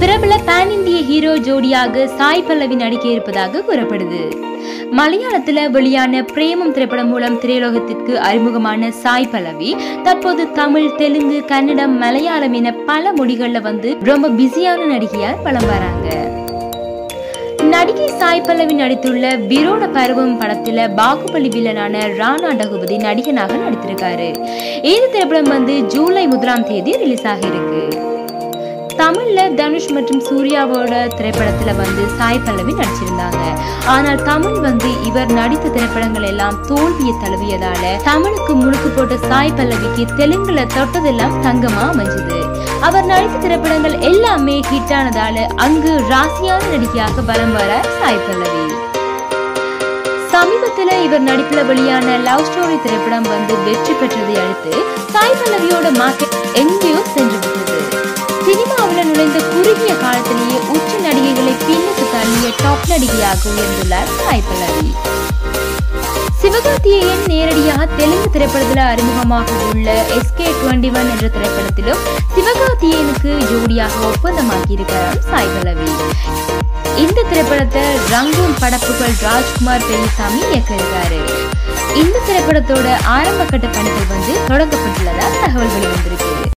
பிரபல பேன் இந்திய ஹீரோ ஜோடியாக சாய் பல்லவி நடிக்க இருப்பதாக கூறப்படுது மலையாளத்துல வெளியான பிரேமம் திரைப்படம் மூலம் திரையுலகத்திற்கு அறிமுகமான சாய் பல்லவி தற்போது தமிழ் தெலுங்கு கன்னடம் மலையாளம் என பல மொழிகள்ல வந்து ரொம்ப பிஸியான நடிகையா வலம் வராங்க நடிகை சாய் பல்லவி நடித்துள்ள விரோட பருவம் படத்துல பாகுபலி வில்லனான ராணா டகுபதி நடிகனாக நடித்திருக்காரு இந்த திரைப்படம் வந்து ஜூலை முதலாம் தேதி ரிலீஸ் ஆகியிருக்கு தமிழ்ல தனுஷ் மற்றும் சூர்யாவோட திரைப்படத்துல வந்து சாய் பல்லவி நடிச்சிருந்தாங்க ஆனால் தமிழ் வந்து இவர் நடித்த திரைப்படங்கள் எல்லாம் தோல்வியை தழுவியதால தமிழுக்கு முழுக்கு போட்ட சாய் பல்லவிக்கு தெலுங்குல தொட்டதெல்லாம் தங்கமா அமைஞ்சது அவர் நடித்த திரைப்படங்கள் எல்லாமே ஹிட் ஆனதால அங்கு ராசியான நடிகையாக பலம் வர சாய் பல்லவி சமீபத்துல இவர் நடிப்புல வெளியான லவ் ஸ்டோரி திரைப்படம் வந்து வெற்றி பெற்றதை அடுத்து சாய் பல்லவியோட மார்க்கெட் எங்கேயோ சென்று விட்டது சினிமாவுல நுழைந்த குறுகிய காலத்திலேயே உச்ச நடிகைகளை பின்னுக்கு தள்ளிய டாப் நடிகையாக உயர்ந்துள்ளார் சாய் பல்லவி சிவகார்த்தியேயன் நேரடியாக தெலுங்கு திரைப்படத்துல அறிமுகமாக உள்ள எஸ்கே டுவெண்ட்டி ஒன் என்ற திரைப்படத்திலும் சிவகார்த்தியேயனுக்கு ஜோடியாக ஒப்பந்தமாகி இருக்கிறார் சாய் பல்லவி இந்த திரைப்படத்தை ரங்கூன் படப்புகள் ராஜ்குமார் பெரியசாமி இயக்க இருக்காரு இந்த திரைப்படத்தோட ஆரம்ப கட்ட பணிகள் வந்து தொடங்கப்பட்டுள்ளதா தகவல் வெளிவந்திருக்கு